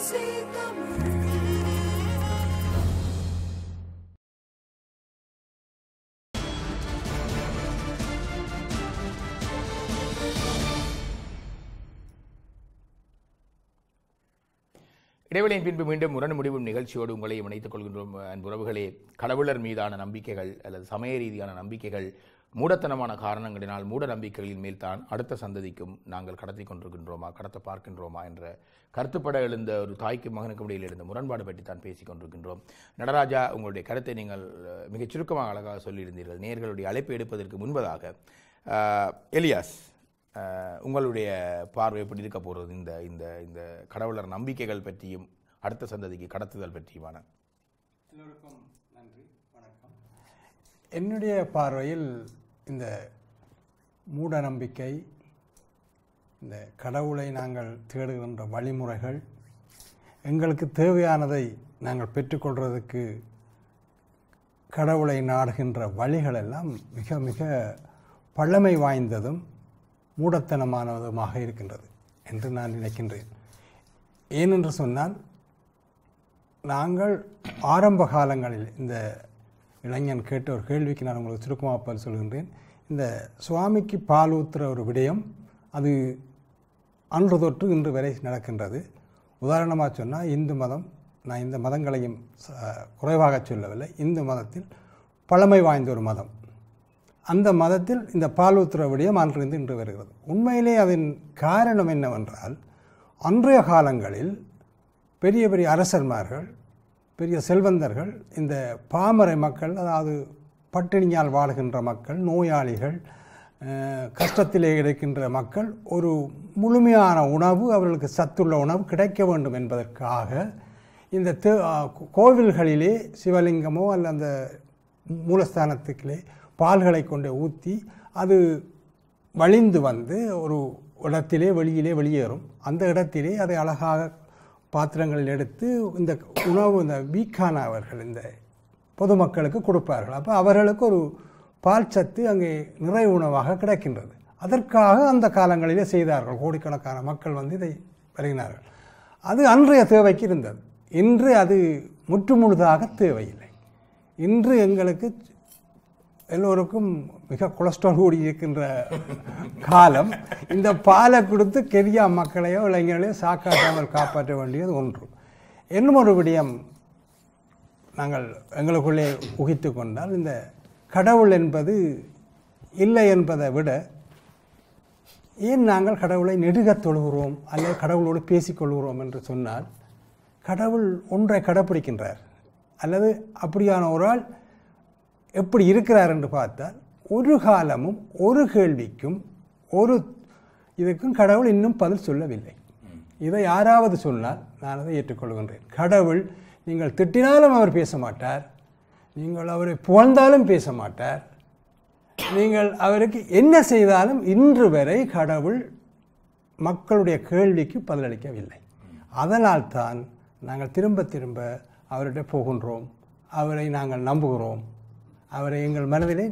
ஓசை தமிழ் இடைவெளியின் பின்பு மீண்டும் முரண் முடிவும் நிகழ்ச்சியோடு உங்களை இணைத்துக் கொள்கின்றோம் அன்புறவுகளே கடவுளர் மீதான நம்பிக்கைகள் அல்லது சமய ரீதியான நம்பிக்கைகள் மூடத்தனமான காரணங்களினால் மூட நம்பிக்கைகளின் மேல் தான் அடுத்த சந்ததிக்கும் நாங்கள் கடத்தி கொண்டிருக்கின்றோமா கடத்த பார்க்கின்றோமா என்ற கருத்துப்பட எழுந்த ஒரு தாய்க்கு மகனுக்கும் இடையில் எழுந்த முரண்பாடு பற்றி தான் பேசிக் கொண்டிருக்கின்றோம் நடராஜா உங்களுடைய கருத்தை நீங்கள் அஹ், மிகச் சுருக்கமாக அழகாக சொல்லியிருந்தீர்கள் நேர்களுடைய அழைப்பு எடுப்பதற்கு முன்பதாக அஹ், எலியாஸ் அஹ், உங்களுடைய பார்வை எப்படி இருக்க போகிறது இந்த இந்த இந்த கடவுளர் நம்பிக்கைகள் பற்றியும் அடுத்த சந்ததிக்கு கடத்துதல் பற்றியுமான எல்லோருக்கும் நன்றி வணக்கம் என்னுடைய பார்வையில் இந்த மூட நம்பிக்கை இந்த கடவுளை நாங்கள் தேடுகின்ற வழிமுறைகள் எங்களுக்கு தேவையானதை நாங்கள் பெற்றுக்கொள்வதற்கு கடவுளை நாடுகின்ற வழிகள் எல்லாம் மிக மிக பழமை வாய்ந்ததும் மூடத்தனமானதுமாக இருக்கின்றது என்று நான் நினைக்கின்றேன் ஏனென்று சொன்னால் நாங்கள் ஆரம்ப காலங்களில் இந்த இளைஞன் கேட்ட ஒரு கேள்விக்கு நான் உங்களுக்கு சுருக்கமாக பதில் சொல்கின்றேன் இந்த சுவாமிக்கு பால் ஊத்துற ஒரு விடயம் அது அன்று தொட்டு இன்று வரை நடக்கின்றது உதாரணமாக சொன்னால் இந்து மதம் நான் இந்த மதங்களையும் ச- குறைவாக சொல்லவில்லை இந்து மதத்தில் பழமை வாய்ந்த ஒரு மதம் அந்த மதத்தில் இந்த பால் ஊத்துற விடயம் அன்றிருந்து இன்று வருகிறது உண்மையிலே அதன் காரணம் என்னவென்றால் அன்றைய காலங்களில் பெரிய பெரிய அரசர்மார்கள் பெரிய செல்வந்தர்கள் இந்த பாமரை மக்கள் அதாவது பட்டினியால் வாழுகின்ற மக்கள் நோயாளிகள் அஹ், கஷ்டத்திலே இருக்கின்ற மக்கள் ஒரு முழுமையான உணவு அவர்களுக்கு சத்துள்ள உணவு கிடைக்க வேண்டும் என்பதற்காக இந்த தே- அஹ், கோவில்களிலே சிவலிங்கமோ அல்ல அந்த மூலஸ்தானத்துக்களே பால்களை கொண்டு ஊற்றி அது வழிந்து வந்து ஒரு இடத்திலே வெளியிலே வெளியேறும் அந்த இடத்திலே அதை அழகாக பாத்திரங்களில் எடுத்து இந்த உணவு இந்த வீக்கானவர்கள் இந்த பொதுமக்களுக்கு கொடுப்பார்கள் அப்போ அவர்களுக்கு ஒரு பால் சத்து அங்கே நிறை உணவாக கிடைக்கின்றது அதற்காக அந்த காலங்களிலே செய்தார்கள் கோடிக்கணக்கான மக்கள் வந்து இதை வருகினார்கள் அது அன்றைய தேவைக்கு இருந்தது இன்று அது முற்றுமுழுதாக தேவையில்லை இன்று எங்களுக்கு எல்லோருக்கும் மிக கொலஸ்ட்ரால் கூடி இருக்கின்ற காலம் இந்த பாலை கொடுத்து கெரியா மக்களையோ இளைஞர்களையோ சாக்காட்டாமல் காப்பாற்ற வேண்டியது ஒன்று இன்னும் ஒரு விடயம் நாங்கள் எங்களுக்குள்ளே உகித்து கொண்டால் இந்த கடவுள் என்பது இல்லை என்பதை விட ஏன் நாங்கள் கடவுளை நெடுகத் தொழுகிறோம் அல்லது கடவுளோடு பேசிக்கொள்கிறோம் என்று சொன்னால் கடவுள் ஒன்றை கடைப்பிடிக்கின்றார் அல்லது அப்படியான ஒரு ஆள் எப்படி இருக்கிறார் என்று பார்த்தால் ஒரு காலமும் ஒரு கேள்விக்கும் ஒரு இதுக்கும் கடவுள் இன்னும் பதில் சொல்லவில்லை இதை யாராவது சொன்னால் நான் அதை ஏற்றுக்கொள்கின்றேன் கடவுள் நீங்கள் திட்டினாலும் அவர் பேச மாட்டார் நீங்கள் அவரை புகழ்ந்தாலும் பேச மாட்டார் நீங்கள் அவருக்கு என்ன செய்தாலும் இன்று வரை கடவுள் மக்களுடைய கேள்விக்கு பதிலளிக்கவில்லை அதனால் தான் நாங்கள் திரும்ப திரும்ப அவரிடம் போகின்றோம் அவரை நாங்கள் நம்புகிறோம் அவரை எங்கள் மனதிலே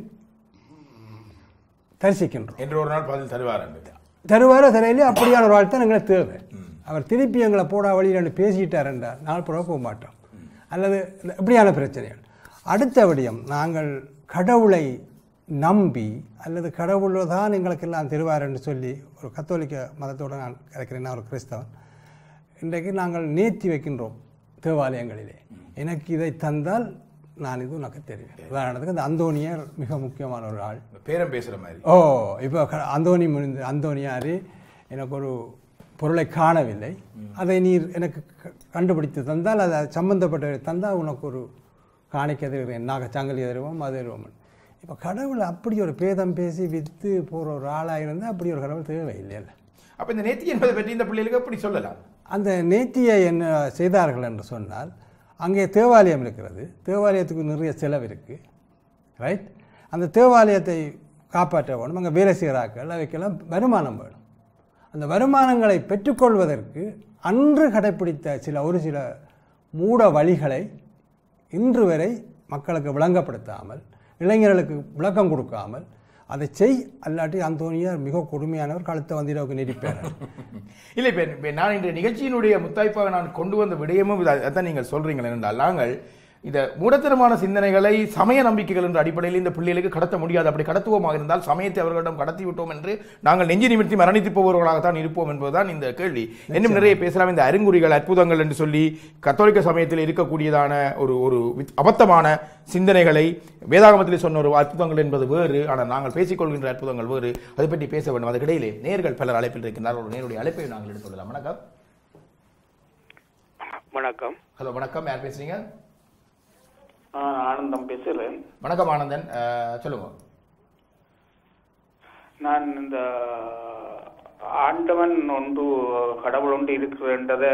தரிசிக்கின்றோம் என்று ஒரு நாள் பதில் தருவார் என்று தருவாரோ தரையிலே அப்படியான ஒரு ஆள் தான் எங்களுக்கு தேவை அவர் திருப்பி எங்களை போடா வழியில் பேசிட்டார் என்றால் நாள் புறா போக மாட்டோம் அல்லது இந்த இப்படியான பிரச்சனைகள் அடுத்த விடயம் நாங்கள் கடவுளை நம்பி அல்லது கடவுள் தான் எங்களுக்கெல்லாம் தருவார் என்று சொல்லி ஒரு கத்தோலிக்க மதத்தோடு நான் இருக்கிறேன் நான் ஒரு கிறிஸ்தவன் இன்றைக்கு நாங்கள் நேர்த்தி வைக்கின்றோம் தேவாலயங்களிலே எனக்கு இதை தந்தால் நான் இது உனக்கு தெரியும் உதாரணத்துக்கு இந்த அந்தோனியர் மிக முக்கியமான ஒரு ஆள் பேரம் பேசுற மாதிரி ஓ இப்போ க- அந்தோனி முடிந்து அந்தோனியாரு எனக்கு ஒரு பொருளை காணவில்லை அதை நீர் எனக்கு க- கண்டுபிடித்து தந்தால் அதை சம்பந்தப்பட்ட தந்தால் உனக்கு ஒரு காணிக்கை தருகிறேன் நாக சங்கலி தருவோம் அது தருவோம் இப்போ கடவுள் அப்படி ஒரு பேதம் பேசி விற்று போகிற ஒரு ஆளாக இருந்தால் அப்படி ஒரு கடவுள் தேவையில்லைல்ல அப்ப இந்த நேர்த்தி என்பதை பற்றி இந்த பிள்ளைகளுக்கு எப்படி சொல்லலாம் அந்த நேர்த்தியை என்ன செய்தார்கள் என்று சொன்னால் அங்கே தேவாலயம் இருக்கிறது தேவாலயத்துக்கு நிறைய செலவு இருக்குது ரைட் அந்த தேவாலயத்தை காப்பாற்ற வேணும் அங்கே வேலை செய்கிறாக்கள் அவைக்கெல்லாம் வருமானம் வேணும் அந்த வருமானங்களை பெற்றுக்கொள்வதற்கு அன்று கடைப்பிடித்த சில ஒரு சில மூட வழிகளை இன்று வரை மக்களுக்கு விளங்கப்படுத்தாமல் இளைஞர்களுக்கு விளக்கம் கொடுக்காமல் அதை செய் அல்லாட்டி அந்தோனியார் மிக கொடுமையானவர் கழுத்தை வந்திரவுக்கு நெரிப்பார் இல்லை இப்போ இப்போ நான் இன்றைய நிகழ்ச்சியினுடைய முத்தாய்ப்பாக நான் கொண்டு வந்த விடயமும் இது அதான் நீங்கள் சொல்றீங்களே என்றால் நாங்கள் இந்த மூடத்தனமான சிந்தனைகளை சமய நம்பிக்கைகள் என்ற அடிப்படையில் இந்த பிள்ளைகளுக்கு கடத்த முடியாது அப்படி கடத்துவோமாக இருந்தால் சமயத்தை அவர்களிடம் கடத்தி விட்டோம் என்று நாங்கள் நெஞ்சு நிமிர்த்தி மரணித்து போபவர்களாகத்தான் இருப்போம் என்பதுதான் இந்த கேள்வி இன்னும் நிறைய பேசலாம் இந்த அறிகுறிகள் அற்புதங்கள் என்று சொல்லி கத்தோலிக்க சமயத்தில் இருக்கக்கூடியதான ஒரு ஒரு வித்- அபத்தமான சிந்தனைகளை வேதாகமத்தில் சொன்ன ஒரு அற்புதங்கள் என்பது வேறு ஆனால் நாங்கள் பேசிக்கொள்கின்ற அற்புதங்கள் வேறு அதை பற்றி பேச வேண்டும் அதுக்கிடையிலே நேர்கள் பலர் அழைப்பில் இருக்கின்றார் ஒரு நேருடைய அழைப்பை நாங்கள் எடுத்துள்ளலாம் வணக்கம் வணக்கம் ஹலோ வணக்கம் யார் பேசுறீங்க நான் ஆனந்தம் பேசுகிறேன் வணக்கம் ஆனந்தன் அஹ், சொல்லுங்க நான் இந்த ஆண்டவன் ஒன்று கடவுள் ஒன்று இருக்கிறன்றத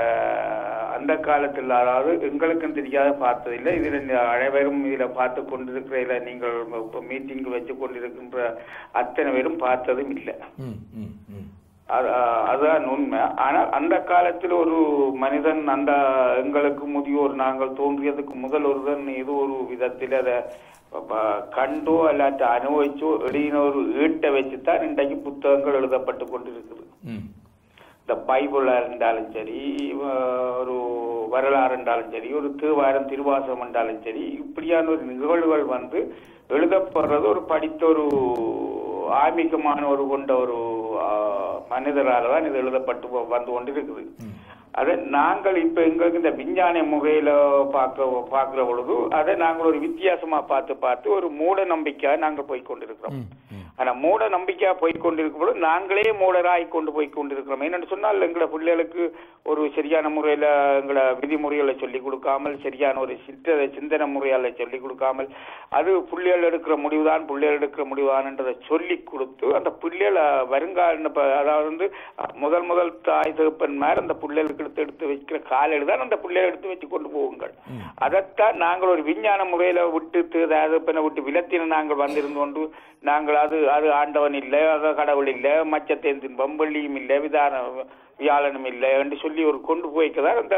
அந்த காலத்தில் அதாவது எங்களுக்கும் தெரியாத பார்த்ததில்லை இதில் இந்த அனைவரும் இதில் பார்த்து கொண்டிருக்கிற நீங்கள் இப்போ மீட்டிங் வச்சு கொண்டிருக்கின்ற அத்தனை பேரும் பார்த்ததும் இல்லை ம் ம் ம் அது அதுதான் உண்மை ஆனால் அந்த காலத்தில் ஒரு மனிதன் அந்த எங்களுக்கு முதியோர் நாங்கள் தோன்றியதுக்கு முதல் ஒருவன் ஏதோ ஒரு விதத்தில் அதை ப- கண்டோ அல்லாட்ட அனுபவிச்சோ எழுதின ஒரு ஈட்டை வச்சுத்தான் இன்றைக்கு புத்தகங்கள் எழுதப்பட்டு கொண்டிருக்குது ம் இந்த பைபிளா இருந்தாலும் சரி அஹ் ஒரு வரலாறு என்றாலும் சரி ஒரு திருவாரம் திருவாசகம் என்றாலும் சரி இப்படியான ஒரு நிகழ்வுகள் வந்து எழுதப்படுறது ஒரு படித்த ஒரு ஆன்மீகமான ஒரு கொண்ட ஒரு ஆஹ், மனிதரால தான் இது எழுதப்பட்டு வ- வந்து கொண்டிருக்குது அதை நாங்கள் இப்ப எங்களுக்கு இந்த விஞ்ஞான முறையில பார்க்க பார்க்கிற பொழுது அதை நாங்கள் ஒரு வித்தியாசமா பார்த்து பார்த்து ஒரு மூட நம்பிக்கையா நாங்கள் போய் கொண்டிருக்கிறோம் ஆனா மூட நம்பிக்கையா போய் கொண்டிருக்கும் பொழுது நாங்களே மூடராய் கொண்டு போய் கொண்டிருக்கிறோம் என்னன்னு சொன்னால் எங்களை பிள்ளைகளுக்கு ஒரு சரியான முறையில எங்களை விதிமுறைகளை சொல்லிக் கொடுக்காமல் சரியான ஒரு சித்த சிந்தனை முறையால சொல்லிக் கொடுக்காமல் அது பிள்ளைகள் எடுக்கிற முடிவுதான் பிள்ளைகள் எடுக்கிற முடிவுதான்ன்றதை சொல்லி கொடுத்து அந்த பிள்ளைகளை வருங்கால இப்ப அதாவது வந்து முதல் முதல் தாய் தகப்பன்மார் அந்த பிள்ளைகளுக்கு எடுத்து எடுத்து வைக்கிற காலையில் தான் அந்த பிள்ளைகளை எடுத்து வச்சு கொண்டு போவுங்கள் அதைத்தான் நாங்கள் ஒரு விஞ்ஞான முறையில விட்டு தகப்பனை விட்டு விலத்தின நாங்கள் வந்திருந்தோண்டு நாங்கள் அது அது ஆண்டவன் இல்லை அது கடவுள் இல்லை மச்சத்தேன் தின்பம் வெள்ளியும் இல்லை விதான வியாழனும் இல்லை என்று சொல்லி ஒரு கொண்டு போய்க்கதான் அந்த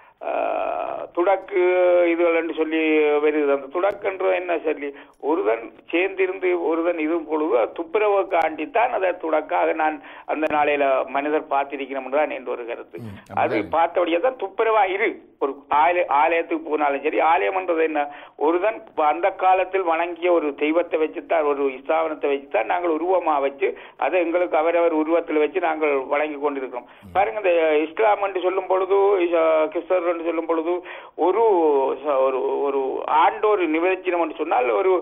ஆஹ், துடக்கு இதுகள் என்று சொல்லி வருது அந்த துடக்குன்ற என்ன சொல்லி ஒருவன் சேர்ந்திருந்து ஒருவன் இது பொழுது துப்புரவு காண்டித்தான் அதை துடக்காக நான் அந்த நாளையில மனிதர் பார்த்திருக்கிறோம் தான் என்று ஒரு கருத்து அது பார்த்தபடியே தான் துப்புரவா இரு ஒரு ஆலய ஆலயத்துக்கு போனாலும் சரி ஆலயம்ன்றது என்ன ஒருவன் அந்த காலத்தில் வணங்கிய ஒரு தெய்வத்தை வச்சுத்தான் ஒரு ஸ்தாபனத்தை வச்சுத்தான் நாங்கள் உருவமா வச்சு அதை எங்களுக்கு அவரவர் உருவத்தில் வச்சு நாங்கள் வழங்கி கொண்டிருக்கிறோம் பாருங்க இந்த இஸ்லாம் என்று சொல்லும் பொழுது இச- கிறிஸ்தவர் என்று சொல்லும் பொழுது ஒரு ச- ஒரு ஒரு ஆண்டோர் நிவர்த்தினம் என்று சொன்னால் ஒரு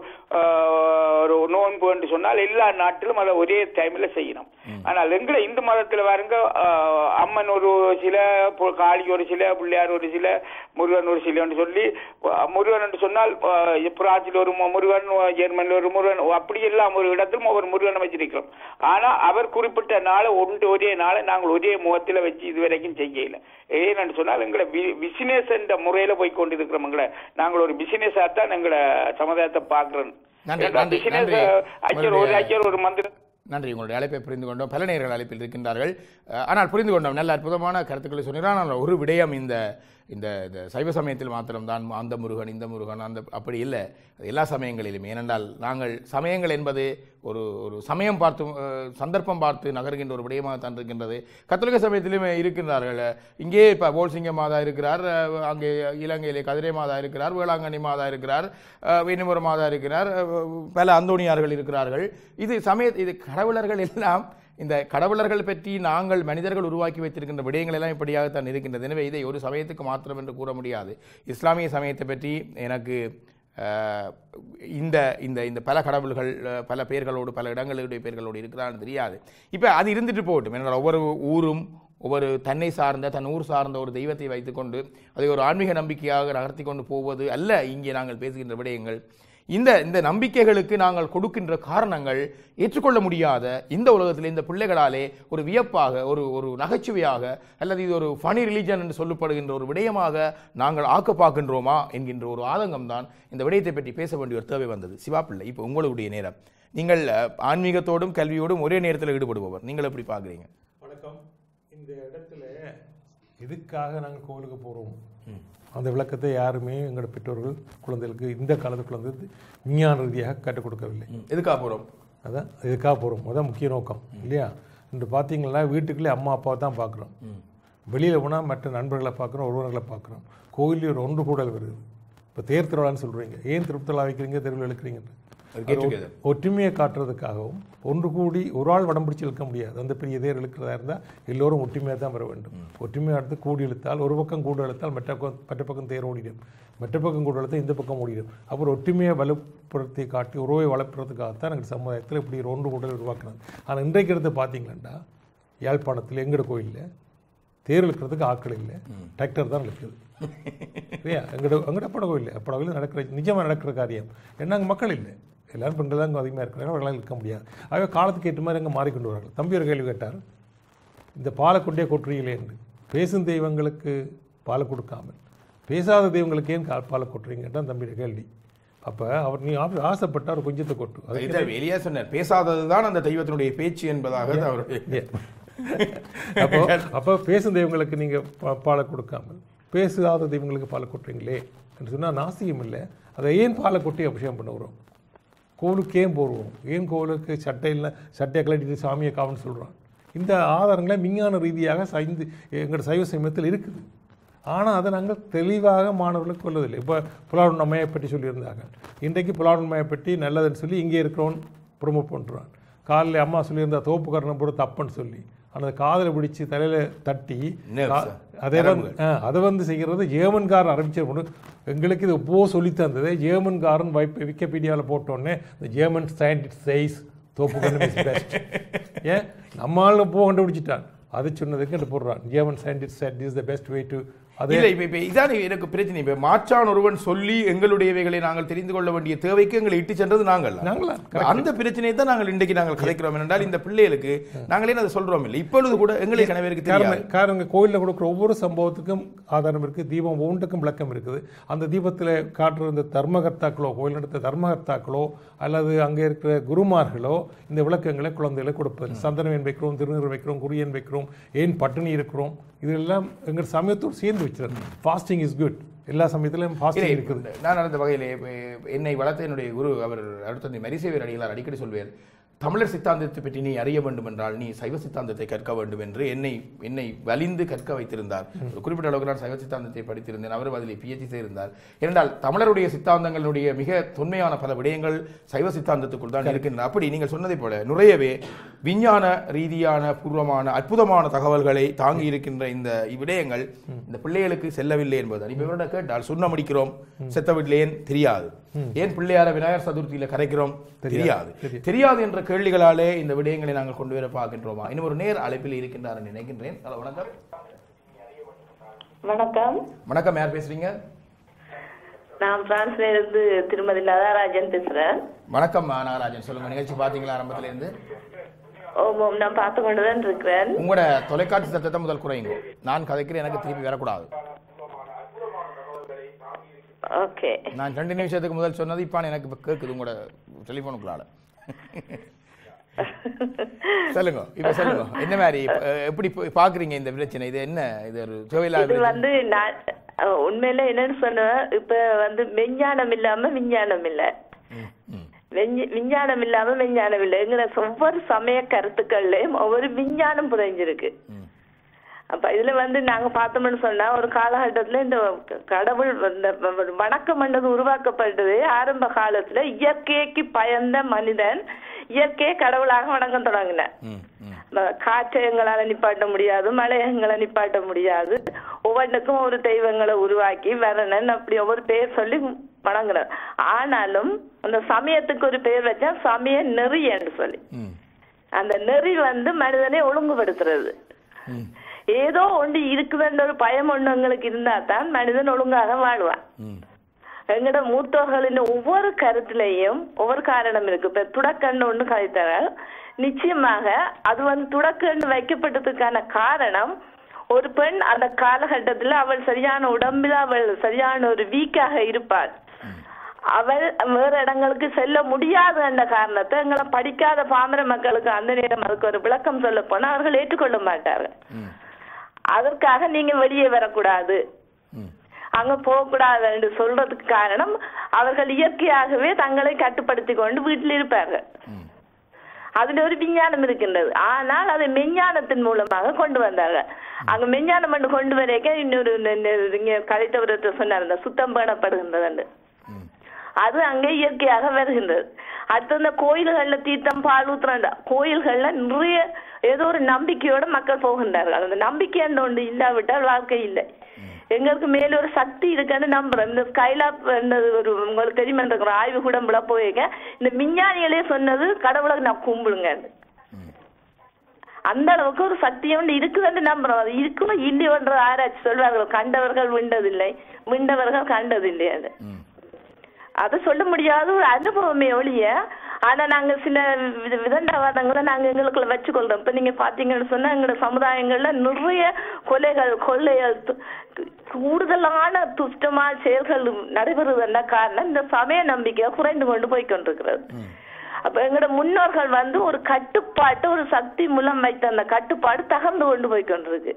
ஆஹ், ஒரு நோன்பு என்று சொன்னால் எல்லா நாட்டிலும் அதை ஒரே டைம்ல செய்யணும் ஆனால் எங்களை இந்து மதத்துல பாருங்க ஆஹ், அம்மன் ஒரு சில பு- காளி ஒரு சில பிள்ளையார் ஒரு சில முருகன் ஒரு சிலன்னு சொல்லி ஆஹ், முருகன் என்று சொன்னால் ஆஹ், பிரான்சில் ஒரு மு- முருகன் ஜெர்மனில் ஒரு முருகன் அப்படி எல்லாம் ஒரு இடத்திலும் ஒவ்வொரு முருகனை வச்சிருக்கிறோம் ஆனா அவர் குறிப்பிட்ட நாளை ஒன்று ஒரே நாளை நாங்கள் ஒரே முகத்துல வச்சு இதுவரைக்கும் செய்யல ஏன்னு சொன்னால் எங்களை பிசினஸ் என்ற முறையில போய் கொண்டிருக்கிறோம் எங்களை நாங்கள் ஒரு பிசினஸா தான் எங்களை சமுதாயத்தை பாக்குறோம் நன்றி, நன்றி, பிசினஸ் நன்றி. ஐயர் ஒரு உங்களுடைய- ஐயர் ஒரு மந்திரம் நன்றி உங்களுடைய அழைப்பை புரிந்து கொண்டோம் பல நேர்கள் அழைப்பில் இருக்கின்றார்கள் அஹ், ஆனால் புரிந்து கொண்டோம் நல்ல அற்புதமான கருத்துக்களை சொன்னீர்கள் ஆனால் ஒரு விடயம் இந்த இந்த இந்த சைவ சமயத்தில் மாத்திரம்தான் அந்த முருகன் இந்த முருகன் அந்த அப்படி இல்லை அது எல்லா சமயங்களிலும் ஏனென்றால் நாங்கள் சமயங்கள் என்பது ஒரு ஒரு சமயம் பார்த்து அஹ், சந்தர்ப்பம் பார்த்து நகர்கின்ற ஒரு விடயமாகத்தான் இருக்கின்றது கத்தோலிக்க சமயத்திலும் இருக்கின்றார்கள் இங்கே இப்போ போல்சிங்க மாதா இருக்கிறார் அஹ், அங்கே இலங்கையிலே கதிரை மாதா இருக்கிறார் வேளாங்கண்ணி மாதா இருக்கிறார் அஹ், வேணுமுறை மாதா இருக்கிறார் அஹ், பல அந்தோணியார்கள் இருக்கிறார்கள் இது சமய இது கடவுளர்கள் எல்லாம் இந்த கடவுளர்கள் பற்றி நாங்கள் மனிதர்கள் உருவாக்கி வைத்திருக்கின்ற விடயங்கள் எல்லாம் இப்படியாகத்தான் இருக்கின்றது எனவே இதை ஒரு சமயத்துக்கு மாத்திரம் என்று கூற முடியாது இஸ்லாமிய சமயத்தை பற்றி எனக்கு அஹ், இந்த இந்த இந்த பல கடவுள்கள் அஹ், பல பெயர்களோடு பல இடங்களுடைய பெயர்களோடு இருக்கிறான்னு தெரியாது இப்போ அது இருந்துட்டு போகட்டும் ஏன்னா ஒவ்வொரு ஊரும் ஒவ்வொரு தன்னை சார்ந்த தன் ஊர் சார்ந்த ஒரு தெய்வத்தை வைத்துக்கொண்டு அதை ஒரு ஆன்மீக நம்பிக்கையாக நகர்த்தி கொண்டு போவது அல்ல இங்கே நாங்கள் பேசுகின்ற விடயங்கள் இந்த இந்த நம்பிக்கைகளுக்கு நாங்கள் கொடுக்கின்ற காரணங்கள் ஏற்றுக்கொள்ள முடியாத இந்த உலகத்தில் இந்த பிள்ளைகளாலே ஒரு வியப்பாக ஒரு ஒரு நகைச்சுவையாக அல்லது இது ஒரு ஃபனி ரிலீஜன் என்று சொல்லப்படுகின்ற ஒரு விடயமாக நாங்கள் ஆக்க பார்க்கின்றோமா என்கின்ற ஒரு ஆதங்கம் தான் இந்த விடயத்தை பற்றி பேச வேண்டிய ஒரு தேவை வந்தது சிவா பிள்ளை இப்போ உங்களுடைய நேரம் நீங்கள் அஹ், ஆன்மீகத்தோடும் கல்வியோடும் ஒரே நேரத்தில் ஈடுபடுபவர் நீங்கள் எப்படி பார்க்குறீங்க வணக்கம் இந்த இடத்துல எதுக்காக நாங்கள் கோவிலுக்கு போகிறோம் அந்த விளக்கத்தை யாருமே எங்களோட பெற்றோர்கள் குழந்தைகளுக்கு இந்த காலத்து குழந்தை விஞ்ஞான ரீதியாக கற்றுக் கொடுக்கவில்லை எதுக்காக போகிறோம் அதான் இதுக்காக போகிறோம் அதான் முக்கிய நோக்கம் இல்லையா இன்று பார்த்தீங்கன்னா வீட்டுக்குள்ளே அம்மா அப்பாவை தான் பார்க்குறோம் வெளியில் போனால் மற்ற நண்பர்களை பார்க்குறோம் உறவினர்களை பார்க்குறோம் கோயிலில் ஒரு ஒன்று கூடல் வருது இப்போ தேர் திருவிழான்னு சொல்கிறீங்க ஏன் திருப்பத்தலா வைக்கிறீங்க தெருவில் இழுக்கிறீங்க ஒரு get together. ஒற்றுமையை காட்டுறதுக்காகவும் ஒன்று கூடி ஒரு ஆள் வடம் பிடிச்சு இழுக்க முடியாது அந்த பெரிய தேர் இழுக்கிறதா இருந்தால் எல்லோரும் ஒற்றுமையாக தான் வர வேண்டும் ஒற்றுமையாக எடுத்து கூடி இழுத்தால் ஒரு பக்கம் கூடு இழுத்தால் மற்ற பக்கம் மற்ற பக்கம் தேர் ஓடிடும் மற்ற பக்கம் கூடு இழுத்தால் இந்த பக்கம் ஓடிடும் அப்புறம் ஒற்றுமையை வலுப்படுத்தி காட்டி உறவை வளர்ப்புறதுக்காகத்தான் எங்கள் சமுதாயத்தில் இப்படி ஒரு ஒன்று கூடல் உருவாக்குறது ஆனால் இன்றைக்கு எடுத்து பார்த்தீங்கன்னா யாழ்ப்பாணத்தில் எங்கட கோயிலில் தேர் இழுக்கிறதுக்கு ஆட்கள் இல்லை டிராக்டர் தான் இழுக்குது இல்லையா எங்கட எங்கட அப்பட கோயில் அப்பட கோயில் நடக்கிற நிஜமாக நடக்கிற காரியம் ஏன்னா அங்கே மக்கள் இல்லை எல்லாரும் பெண்கள் தான் அங்கே அதிகமாக இருக்கிறாங்க அவர்களால் இருக்க முடியாது ஆகவே காலத்துக்கு ஏற்ற மாதிரி அங்கே மாறிக்கொண்டு வரார்கள் தம்பி ஒரு கேள்வி கேட்டார் இந்த பாலை கொண்டே கொட்டுறீங்களே என்று பேசும் தெய்வங்களுக்கு பாலை கொடுக்காமல் பேசாத தெய்வங்களுக்கு ஏன் கா- பாலை கொட்டுறீங்கன்றான் தம்பியோட கேள்வி அப்போ அவர் நீ ஆசை- ஆசைப்பட்ட அவர் கொஞ்சத்தை கொட்டு அது இதை வெளியே சொன்னார் பேசாததுதான் அந்த தெய்வத்தினுடைய பேச்சு என்பதாக அவருடைய அப்போ அப்போ பேசும் தெய்வங்களுக்கு நீங்கள் பாலை கொடுக்காமல் பேசாத தெய்வங்களுக்கு பாலை கொட்டுறீங்களே என்று சொன்னால் நாசியம் இல்லை அதை ஏன் பாலை கொட்டி அபிஷேகம் பண்ணுகிறோம் கோவிலுக்கு ஏன் போடுவோம் ஏன் கோவிலுக்கு சட்டையில் சட்டையை கலட்டிட்டு சாமியை காவன்னு சொல்கிறான் இந்த ஆதாரங்களை விஞ்ஞான ரீதியாக சைந்து எங்களோட சைவ சமயத்தில் இருக்குது ஆனால் அதை நாங்கள் தெளிவாக மாணவர்களுக்கு கொள்வதில்லை இப்போ புலாவுண்மையை பற்றி சொல்லியிருந்தாங்க இன்றைக்கு புலாவுண்மையை பற்றி நல்லதுன்னு சொல்லி இங்கே இருக்கிறவன் ப்ரொமோட் பண்ணுறான் காலையில் அம்மா சொல்லியிருந்தா தோப்பு கரணம் போட தப்புன்னு சொல்லி ஆனால் காதில் பிடிச்சி தலையில் தட்டி Nerves, கா- அதை வந்து ஆ, அதை வந்து செய்கிறது ஜேமன்காரன் ஆரம்பிச்ச ஒன்று எங்களுக்கு இது எப்போ சொல்லி தந்தது ஜேமன்காரன் வைப் விக்கிபீடியாவில் போட்டோன்னே இந்த ஜேமன் சயின்டிஸ்ட் சைஸ் தோப்பு கண்டு பெஸ்ட் ஏன் நம்மளால போ கண்டுபிடிச்சிட்டான் அது சொன்னதுக்கு என்று போடுறான் German scientist said is the best way to அது இல்லை இப்ப இப்ப இதான் எனக்கு பிரச்சனை இப்ப மாற்றான் ஒருவன் சொல்லி எங்களுடையவைகளை நாங்கள் தெரிந்து கொள்ள வேண்டிய தேவைக்கு எங்களை இட்டு சென்றது நாங்கள் நாங்களா? அந்த பிரச்சனையை தான் நாங்கள் இன்றைக்கு நாங்கள் கலைக்கிறோம் என்றால் இந்த பிள்ளைகளுக்கு நாங்களே அதை சொல்றோம் இல்லை இப்பொழுது கூட எங்களை கணவருக்கு தெரியாது காரணம் காரணம் கோயிலில் கொடுக்குற ஒவ்வொரு சம்பவத்துக்கும் ஆதாரம் இருக்குது தீபம் ஒவ்வொன்றுக்கும் விளக்கம் இருக்குது அந்த தீபத்தில் காட்டுற இந்த தர்மகர்த்தாக்களோ கோயில் நடத்த தர்மகர்த்தாக்களோ அல்லது அங்கே இருக்கிற குருமார்களோ இந்த விளக்கங்களை குழந்தைகளை கொடுப்பது சந்தனம் ஏன் வைக்கிறோம் திருநீர் வைக்கிறோம் குறியன் வைக்கிறோம் ஏன் பட்டினி இருக்கிறோம் இதெல்லாம் எங்கள் சமயத்தோடு சேர்ந்து வச்சிருக்கோம் ஃபாஸ்டிங் இஸ் குட் எல்லா சமயத்திலும் ஃபாஸ்டிங் இருக்குது இல்லை, நான் அந்த வகையிலே இப்ப என்னை வளர்த்த என்னுடைய குரு அவர் அடுத்தது மரிசேவர் அடிகளார் அடிக்கடி சொல்வேன் தமிழர் சித்தாந்தத்தை பற்றி நீ அறிய வேண்டும் என்றால் நீ சைவ சித்தாந்தத்தை கற்க வேண்டும் என்று என்னை என்னை வலிந்து கற்க வைத்திருந்தார் ஒரு குறிப்பிட்ட அளவுக்கு நான் சைவ சித்தாந்தத்தை படித்திருந்தேன் அவர் அதில் பிஎச்டி செய்திருந்தார் ஏனென்றால் தமிழருடைய சித்தாந்தங்களுடைய மிக தொன்மையான பல விடயங்கள் சைவ சித்தாந்தத்துக்குள் தான் இருக்கின்றன அப்படி நீங்கள் சொன்னதைப் போல நிறையவே விஞ்ஞான ரீதியான பூர்வமான அற்புதமான தகவல்களை தாங்கி இருக்கின்ற இந்த விடயங்கள் இந்த பிள்ளைகளுக்கு செல்லவில்லை என்பதுதான் இப்ப இவரோட கேட்டால் சுண்ணம் அடிக்கிறோம் செத்த வீட்டில் ஏன் தெரியாது ஏன் பிள்ளையார விநாயகர் சதுர்த்தியில கரைக்கிறோம் தெரியாது தெரியாது என்ற கேள்விகளாலே இந்த விடயங்களை நாங்கள் கொண்டு வர பார்க்கின்றோமா இன்னும் ஒரு நேர் அழைப்பில் இருக்கின்றார் என்று நினைக்கின்றேன் ஹலோ வணக்கம் வணக்கம் வணக்கம் யார் பேசுறீங்க நான் பிரான்ஸ்ல இருந்து திருமதி லதாராஜன் பேசுறேன் வணக்கம் நாகராஜன் சொல்லுங்க நிகழ்ச்சி பாத்தீங்களா ஆரம்பத்துல இருந்து ஓம் ஓம் நான் பார்த்து கொண்டுதான் இருக்கிறேன் உங்களோட தொலைக்காட்சி சத்தத்தை முதல் குறையுங்க நான் கதைக்கிறேன் எனக்கு திருப்பி வரக்கூடாது ஓகே நான் ரெண்டு நிமிஷத்துக்கு முதல் சொன்னது இப்போ எனக்கு இப்ப கேட்குது உங்களோட டெலிஃபோனுக்குள்ளால சொல்லுங்க இப்ப சொல்லுங்க என்ன மாதிரி இப்ப, அஹ், எப்படி பா- பாக்குறீங்க இந்த பிரச்சனை இது என்ன இது ஒரு தேவையில்லாத இது பிரச்சனை. வந்து நான் அஹ், உண்மையில என்னன்னு சொன்ன இப்ப வந்து மெஞ்ஞானம் இல்லாம விஞ்ஞானம் இல்ல ம், ம். வெஞ்ஞ- விஞ்ஞானம் இல்லாம மெஞ்ஞானம் இல்ல எங்களை ஒவ்வொரு சமய கருத்துக்கள்லயும் ஒவ்வொரு விஞ்ஞானம் புதைஞ்சிருக்கு ம். அப்ப இதுல வந்து நாங்க பார்த்தோம்னு சொன்னா ஒரு காலகட்டத்துல இந்த கடவுள் இந்த வணக்கம் பண்ணது உருவாக்கப்பட்டது ஆரம்ப காலத்துல இயற்கைக்கு பயந்த மனிதன் இயற்கையை கடவுளாக வணங்க தொடங்கினான் ம், ம். ம- காற்றை எங்களால நிப்பாட்ட முடியாது மழை எங்களை நிப்பாட்ட முடியாது ஒவ்வொன்றுக்கும் ஒரு தெய்வங்களை உருவாக்கி வரணன் அப்படி ஒவ்வொரு பேர் சொல்லி வணங்குறோம் ஆனாலும் அந்த சமயத்துக்கு ஒரு பேர் வச்சா சமய நெறி என்று சொல்லி ம். அந்த நெறி வந்து மனிதனை ஒழுங்குபடுத்துறது ம். ஏதோ ஒன்று இருக்குதுன்ற ஒரு பயம் ஒண்ணு எங்களுக்கு இருந்தா தான் மனிதன் ஒழுங்காக வாழ்வான் ம். எங்கட மூத்தோர்களின் ஒவ்வொரு கருத்திலையும் ஒவ்வொரு காரணம் இருக்கு இப்ப துடக்கண்ணு ஒண்ணு கழித்தனர் நிச்சயமாக அது வந்து துடக்கண்ணு வைக்கப்பட்டதுக்கான காரணம் ஒரு பெண் அந்த காலகட்டத்துல அவள் சரியான உடம்பில் அவள் சரியான ஒரு வீக்காக இருப்பாள் அவள் வேற இடங்களுக்கு செல்ல முடியாது என்ற காரணத்தை எங்களை படிக்காத பாமர மக்களுக்கு அந்த நேரம் அதுக்கு ஒரு விளக்கம் சொல்ல போனா அவர்கள் ஏற்றுக்கொள்ள மாட்டார்கள் ம். அதற்காக நீங்க வெளியே வரக்கூடாது ம். அங்க போகக்கூடாது என்று சொல்றதுக்கு காரணம் அவர்கள் இயற்கையாகவே தங்களை கட்டுப்படுத்தி கொண்டு வீட்டில் இருப்பார்கள் ம். அதுல ஒரு விஞ்ஞானம் இருக்கின்றது ஆனால் அதை மெஞ்ஞானத்தின் மூலமாக கொண்டு வந்தார்கள் அங்க மெஞ்ஞானம் பண்ணி கொண்டு வரைக்க இன்னொரு ந- ந- இங்க கலைத்தவரத்தை சொன்னார் இந்த சுத்தம் பேணப்படுகின்றது அது அங்கே இயற்கையாக வருகின்றது அடுத்து இந்த கோயில்கள்ல தீர்த்தம் பால் ஊத்துறாங்க கோயில்கள்ல நிறைய ஏதோ ஒரு நம்பிக்கையோட மக்கள் போகின்றார்கள் அந்த நம்பிக்கை என்ற ஒன்று இல்லாவிட்டால் வாழ்க்கை இல்லை எங்களுக்கு மேல ஒரு சக்தி இருக்குன்னு நம்புறோம் இந்த ஸ்கைலாப் ஒரு உங்களுக்கு தெரியுமா இருக்கிற ஆய்வு கூடம்புல போயிருக்க இந்த விஞ்ஞானிகளே சொன்னது கடவுளை நான் கும்பிடுங்க அந்த அளவுக்கு ஒரு சக்தி ஒன்று இருக்குதுன்னு நம்புறோம் அது இருக்குமோ இல்லையோன்ற ஆராய்ச்சி சொல்வார்கள் கண்டவர்கள் விண்டதில்லை விண்டவர்கள் கண்டதில்லை அது அதை சொல்ல முடியாத ஒரு அனுபவமே ஒழிய ஆனா நாங்க சில வித- விதண்டாவாதங்களை நாங்க எங்களுக்குள்ள வச்சுக்கொள்றோம் இப்ப நீங்க பாத்தீங்கன்னு சொன்னா எங்களோட சமுதாயங்கள்ல நிறைய கொலைகள் கொள்ளைகள் து- கூடுதலான துஷ்டமான செயல்கள் நடைபெறுவதென்ன காரணம் இந்த சமய நம்பிக்கை குறைந்து கொண்டு போய் கொண்டிருக்கிறது அப்ப எங்களோட முன்னோர்கள் வந்து ஒரு கட்டுப்பாட்டு ஒரு சக்தி மூலம் வைத்த அந்த கட்டுப்பாடு தகர்ந்து கொண்டு போய் கொண்டிருக்கு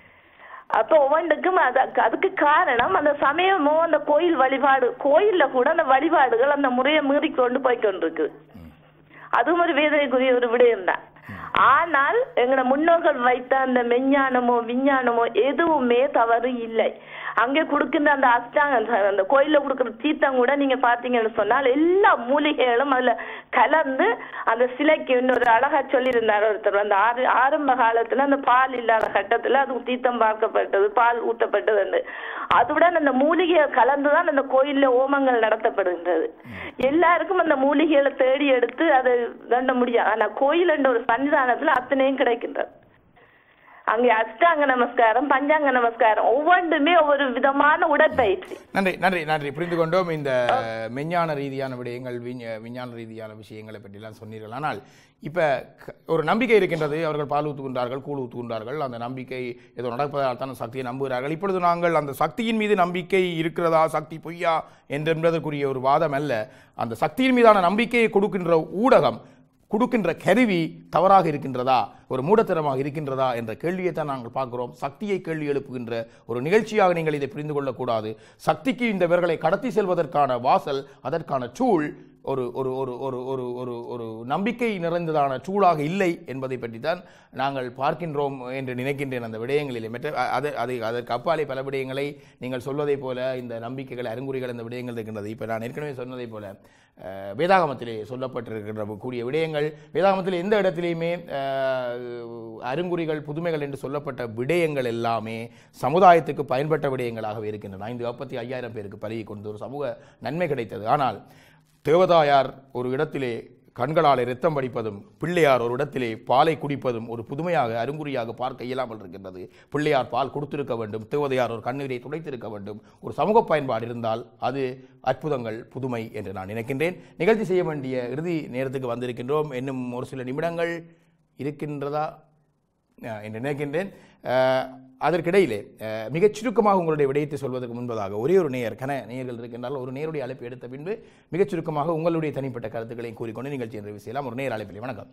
அப்ப ஒவ்வொன்றுக்கும் அது அதுக்கு காரணம் அந்த சமயமோ அந்த கோயில் வழிபாடு கோயில்ல கூட அந்த வழிபாடுகள் அந்த முறையை மீறி கொண்டு போய் கொண்டிருக்கு அதுவும் ஒரு வேதனைக்குரிய ஒரு விடயம் தான் ஆனால் எங்களோட முன்னோர்கள் வைத்த அந்த மெஞ்ஞானமோ விஞ்ஞானமோ எதுவுமே தவறு இல்லை அங்கே கொடுக்கின்ற அந்த அஷ்டாங்க அந்த கோயில்ல கொடுக்கிற தீர்த்தம் கூட நீங்க பாத்தீங்கன்னு சொன்னால் எல்லா மூலிகைகளும் அதுல கலந்து அந்த சிலைக்கு இன்னொரு அழகா சொல்லியிருந்தார் ஒருத்தர் அந்த ஆறு ஆரம்ப காலத்துல அந்த பால் இல்லாத கட்டத்துல அது தீர்த்தம் பார்க்கப்பட்டது பால் ஊத்தப்பட்டது அதுடன் அந்த மூலிகையை கலந்துதான் அந்த கோயில்ல ஓமங்கள் நடத்தப்படுகின்றது எல்லாருக்கும் அந்த மூலிகைகளை தேடி எடுத்து அதை தண்ட முடியாது ஆனா கோயில் என்ற ஒரு சன்னிதானத்துல அத்தனையும் கிடைக்கின்றது அங்கே அஷ்டாங்க நமஸ்காரம் பஞ்சாங்க நமஸ்காரம் ஒவ்வொன்றுமே ஒவ்வொரு விதமான உடற்பயிற்சி நன்றி நன்றி நன்றி புரிந்து கொண்டோம் இந்த மெஞ்ஞான ரீதியான விடயங்கள் விஞ்ஞ- விஞ்ஞான ரீதியான விஷயங்களை பற்றிலாம் சொன்னீர்கள் ஆனால் இப்போ ஒரு நம்பிக்கை இருக்கின்றது அவர்கள் பால் ஊத்துகின்றார்கள் கூழ் ஊத்துகின்றார்கள் அந்த நம்பிக்கை ஏதோ நடப்பதால் தான் சக்தியை நம்புகிறார்கள் இப்பொழுது நாங்கள் அந்த சக்தியின் மீது நம்பிக்கை இருக்கிறதா சக்தி பொய்யா என்பதற்குரிய ஒரு வாதம் அல்ல அந்த சக்தியின் மீதான நம்பிக்கையை கொடுக்கின்ற ஊடகம் கொடுக்கின்ற கருவி தவறாக இருக்கின்றதா ஒரு மூடத்தனமாக இருக்கின்றதா என்ற கேள்வியை தான் நாங்கள் பார்க்கிறோம் சக்தியை கேள்வி எழுப்புகின்ற ஒரு நிகழ்ச்சியாக நீங்கள் இதை புரிந்து கொள்ளக்கூடாது சக்திக்கு இந்த இவர்களை கடத்தி செல்வதற்கான வாசல் அதற்கான சூழ் ஒரு ஒரு ஒரு ஒரு ஒரு ஒரு ஒரு நம்பிக்கை நிறைந்ததான சூழாக இல்லை என்பதை பற்றி தான் நாங்கள் பார்க்கின்றோம் என்று நினைக்கின்றேன் அந்த விடயங்களிலே மற்ற அ- அது அது அதற்கு அப்பாலே பல விடயங்களை நீங்கள் சொல்வதைப் போல இந்த நம்பிக்கைகள் அறிகுறிகள் இந்த விடயங்கள் இருக்கின்றது இப்போ நான் ஏற்கனவே சொன்னதைப் போல அஹ், வேதாகமத்திலே சொல்லப்பட்டிருக்கின்ற கூடிய விடயங்கள் வேதாகமத்தில் எந்த இடத்திலையுமே அஹ், அருங்குறிகள் புதுமைகள் என்று சொல்லப்பட்ட விடயங்கள் எல்லாமே சமுதாயத்துக்கு பயன்பட்ட விடயங்களாகவே இருக்கின்றன ஐந்து நாற்பத்தி ஐயாயிரம் பேருக்கு பரவி கொண்டு ஒரு சமூக நன்மை கிடைத்தது ஆனால் தேவதாயார் ஒரு இடத்திலே கண்களால் இரத்தம் வடிப்பதும் பிள்ளையார் ஒரு இடத்திலே பாலை குடிப்பதும் ஒரு புதுமையாக அருங்குறியாக பார்க்க இயலாமல் இருக்கின்றது பிள்ளையார் பால் கொடுத்திருக்க வேண்டும் தேவதையார் ஒரு கண்ணீரை துடைத்திருக்க வேண்டும் ஒரு சமூக பயன்பாடு இருந்தால் அது அற்புதங்கள் புதுமை என்று நான் நினைக்கின்றேன் நிகழ்ச்சி செய்ய வேண்டிய இறுதி நேரத்துக்கு வந்திருக்கின்றோம் இன்னும் ஒரு சில நிமிடங்கள் இருக்கின்றதா அஹ், என்று நினைக்கின்றேன் அஹ், அதற்கிடையிலே அஹ், மிகச் சுருக்கமாக உங்களுடைய விடயத்தை சொல்வதற்கு முன்பதாக ஒரே ஒரு நேயர் கன நேயர்கள் இருக்கின்றால் ஒரு நேருடைய அழைப்பு எடுத்த பின்பு மிகச் சுருக்கமாக உங்களுடைய தனிப்பட்ட கருத்துக்களையும் கூறிக்கொண்டு நிகழ்ச்சி நிறைவு செய்யலாம் ஒரு நேர் அழைப்பிலே வணக்கம்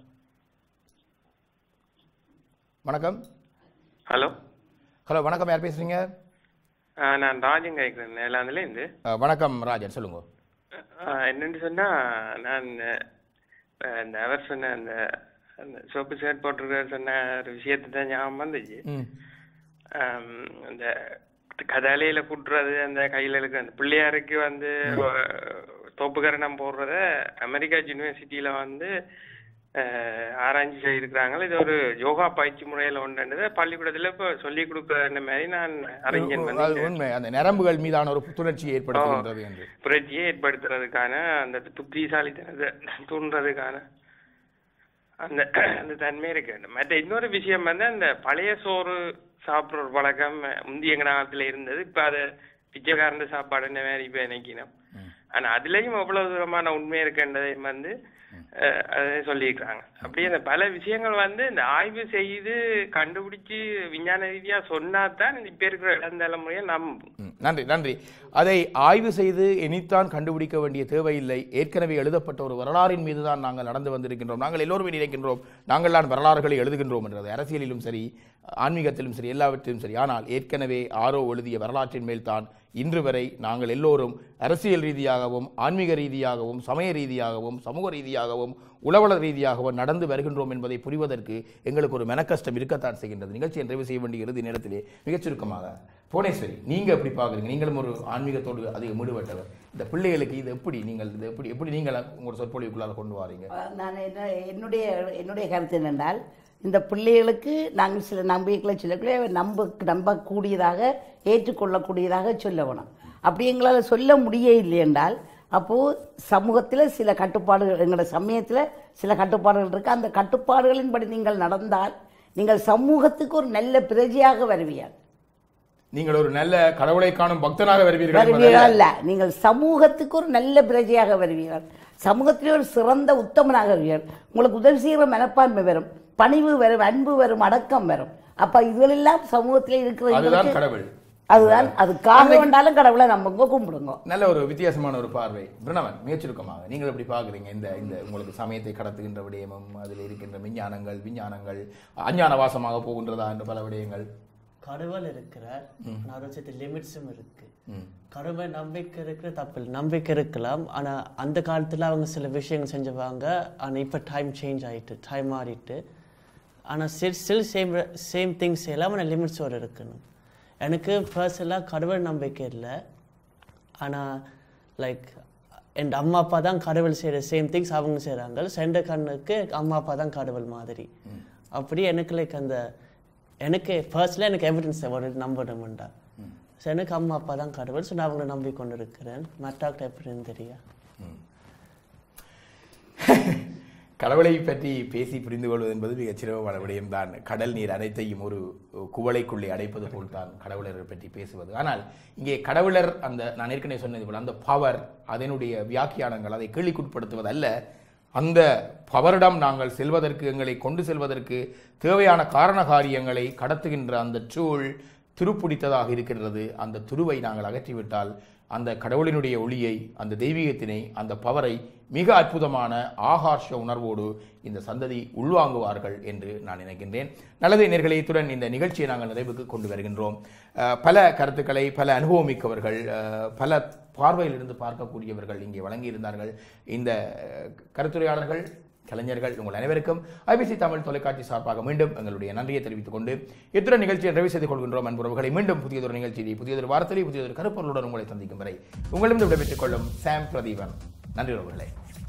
வணக்கம் ஹலோ ஹலோ வணக்கம் யார் பேசுறீங்க ஆஹ் நான் ராஜன் கேட்குறேன் நேலாந்துலேருந்து அஹ், வணக்கம் ராஜன் சொல்லுங்க என்னன்னு சொன்னா நான் அஹ், இந்த அவர் சொன்ன அந்த அந்த சோப்பு ஷர்ட் போட்டிருக்காரு சொன்ன ஒரு விஷயத்தை தான் ஞாபகம் வந்துச்சு ம் ஆம், அந்த கதாலையில கூட்டுறது அந்த கையில இருக்கிற அந்த பிள்ளையாருக்கு வந்து அஹ், தோப்புக்கரணம் போடுறத அமெரிக்கா யூனிவர்சிட்டியில வந்து அஹ், ஆராய்ச்சி செய்திருக்கிறாங்க இது ஒரு யோகா பயிற்சி முறையில ஒன்றுன்றதை பள்ளிக்கூடத்துல இப்போ சொல்லி கொடுக்குற மாதிரி நான் அறிஞன் அது வந்து உண்மை அந்த நரம்புகள் மீதான ஒரு புத்துணர்ச்சியை ஏற்படுத்துகின்றது என்று புரட்சியை ஏற்படுத்துறதுக்கான அந்த புத்திசாலித்தனத்தை தூண்டுறதுக்கான அந்த அந்த தன்மை இருக்கு மற்ற இன்னொரு விஷயம் வந்து அந்த பழைய சோறு சாப்பிடுற ஒரு பழக்கம் முந்தைய காலத்துல இருந்தது இப்ப அது பிச்சைக்காரந்த சாப்பாடுன்ற மாதிரி இப்ப நினைக்கணும் ஆனா அதுலயும் எவ்வளவு தூரமான உண்மை இருக்குன்றதை வந்து அஹ், அதை சொல்லியிருக்காங்க அப்படியே அந்த பல விஷயங்கள் வந்து இந்த ஆய்வு செய்து கண்டுபிடிச்சு விஞ்ஞான ரீதியா சொன்னாதான் இப்ப இருக்கிற இளம் தலைமுறையை நம்பும் ம், நன்றி நன்றி அதை ஆய்வு செய்து இனித்தான் கண்டுபிடிக்க வேண்டிய தேவையில்லை ஏற்கனவே எழுதப்பட்ட ஒரு வரலாறின் மீது தான் நாங்கள் நடந்து வந்திருக்கின்றோம் நாங்கள் எல்லோருமே நினைக்கின்றோம் நாங்கள் தான் வரலாறுகளை எழுதுகின்றோம் என்றது அரசியலிலும் சரி ஆன்மீகத்திலும் சரி எல்லாவற்றிலும் சரி ஆனால் ஏற்கனவே ஆரோ எழுதிய வரலாற்றின் மேல் தான் இன்று வரை நாங்கள் எல்லோரும் அரசியல் ரீதியாகவும் ஆன்மீக ரீதியாகவும் சமய ரீதியாகவும் சமூக ரீதியாகவும் உளவள ரீதியாகவும் நடந்து வருகின்றோம் என்பதை புரிவதற்கு எங்களுக்கு ஒரு மனக்கஷ்டம் இருக்கத்தான் செய்கின்றது நிகழ்ச்சியை நிறைவு செய்ய வேண்டிய இறுதி நேரத்திலே மிகச் சுருக்கமாக புவனேஸ்வரி நீங்க எப்படி பார்க்குறீங்க நீங்களும் ஒரு ஆன்மீகத்தோடு அதிக ஈடுபட்டவர் இந்த பிள்ளைகளுக்கு இது எப்படி நீங்கள் இது எப்படி எப்படி நீங்கள் உங்களோட சொற்பொழிவுக்குள்ளால கொண்டு வாரீங்க நான் என்ன என்னுடைய என்னுடைய கருத்து என்னென்றால் இந்த பிள்ளைகளுக்கு நாங்கள் சில நம்பிக்கைகளை சொல்லக்கூடிய நம்ப நம்பக்கூடியதாக ஏற்றுக்கொள்ளக்கூடியதாக சொல்ல வேணும் அப்படி எங்களால் சொல்ல முடிய இல்லை என்றால் அப்போது சமூகத்தில் சில கட்டுப்பாடுகள் எங்களோட சமயத்தில் சில கட்டுப்பாடுகள் இருக்குது அந்த கட்டுப்பாடுகளின்படி நீங்கள் நடந்தால் நீங்கள் சமூகத்துக்கு ஒரு நல்ல பிரஜையாக வருவீர்கள் நீங்கள் ஒரு நல்ல கடவுளை காணும் பக்தனாக வருவீர்கள் வருவீர்கள் என்பதல்ல. அல்ல நீங்கள் சமூகத்துக்கு ஒரு நல்ல பிரஜையாக வருவீர்கள் சமூகத்திலே ஒரு சிறந்த உத்தமனாக வருவீர்கள் உங்களுக்கு உதவி செய்கிற மனப்பான்மை வரும் பணிவு வரும் அன்பு வரும் அடக்கம் வரும் அப்ப இதுகளெல்லாம் சமூகத்திலே அதுதான் இருக்கிறவங்களுக்கு கடவுள் அதுதான் அதுக்காக வேண்டாலும் கடவுளை நம்புங்க கும்பிடுங்க நல்ல ஒரு வித்தியாசமான ஒரு பார்வை பிரணவன் மிகச் சுருக்கமாக நீங்கள் எப்படி பார்க்குறீங்க இந்த இந்த உங்களுக்கு சமயத்தை கடத்துகின்ற விடயமும் அதில் இருக்கின்ற விஞ்ஞானங்கள் விஞ்ஞானங்கள் அஞ்ஞான வாசமாக போகின்றதா என்ற பல விடயங்கள் கடவுள் இருக்கிறார் ஆனா ஒரு சில லிமிட்ஸும் இருக்கு ம். கடவுள் நம்பிக்கை இருக்கிற தப்பு இல்லை நம்பிக்கை இருக்கலாம் ஆனா அந்த காலத்துல அவங்க சில விஷயங்கள் செஞ்சுவாங்க ஆனா இப்ப டைம் சேஞ்ச் ஆயிட்டு டைம் மாறிட்டு ஆனா still still same same things எல்லாம் ஆனால் லிமிட்ஸோடு இருக்கணும் எனக்கு பர்சனலாக கடவுள் நம்பிக்கை இல்லை ஆனா லைக் என் அம்மா அப்பா தான் கடவுள் செய்கிற சேம் திங்ஸ் அவங்க செய்கிறாங்க சென்ற கண்ணுக்கு அம்மா அப்பா தான் கடவுள் மாதிரி அப்படி எனக்கு லைக் அந்த எனக்கு ஃபர்ஸ்ட்ல எனக்கு எவிடன்ஸ் ஒரு நம்பணும்டா ஸோ எனக்கு அம்மா அப்பா தான் கடவுள் ஸோ நான் அவங்கள நம்பிக்கொண்டு இருக்கிறேன் மற்றாக்கிட்ட எப்படின்னு தெரியும் கடவுளை பற்றி பேசி புரிந்து கொள்வது என்பது மிகச் சிரமமான விடயம்தான் கடல் நீர் அனைத்தையும் ஒரு குவளைக்குள்ளே அடைப்பது போல் தான் கடவுளரை பற்றி பேசுவது ஆனால் இங்கே கடவுளர் அந்த நான் ஏற்கனவே சொன்னது போல அந்த பவர் அதனுடைய வியாக்கியானங்கள் அதை கேள்விக்குட்படுத்துவது அல்ல அந்த பவரிடம் நாங்கள் செல்வதற்கு எங்களை கொண்டு செல்வதற்கு தேவையான காரண காரியங்களை கடத்துகின்ற அந்த சூழ் துருப்பிடித்ததாக இருக்கின்றது அந்த துருவை நாங்கள் அகற்றிவிட்டால் அந்த கடவுளினுடைய ஒளியை அந்த தெய்வீகத்தினை அந்த பவரை மிக அற்புதமான ஆகார்ஷ உணர்வோடு இந்த சந்ததி உள்வாங்குவார்கள் என்று நான் நினைக்கின்றேன் நல்லது நேர்களே இத்துடன் இந்த நிகழ்ச்சியை நாங்கள் நிறைவுக்கு கொண்டு வருகின்றோம் அஹ், பல கருத்துக்களை பல அனுபவமிக்கவர்கள் அஹ், பல பார்வையிலிருந்து பார்க்கக்கூடியவர்கள் இங்கே வழங்கியிருந்தார்கள் இந்த அஹ், கருத்துரையாளர்கள் கலைஞர்கள் உங்கள் அனைவருக்கும் ஐபிசி தமிழ் தொலைக்காட்சி சார்பாக மீண்டும் எங்களுடைய நன்றியை தெரிவித்துக் கொண்டு இத்துடன் நிகழ்ச்சியை நிறைவு செய்து கொள்கின்றோம் அன்புறவுகளை மீண்டும் புதியதொரு நிகழ்ச்சியை புதியதொரு வார்த்தையை புதியதொரு கருப்பொருளுடன் உங்களை சந்திக்கும் வரை உங்களிடம் விடைபெற்றுக் கொள்ளும் சாம் பிரதீபன் நன்றி உறவுகளே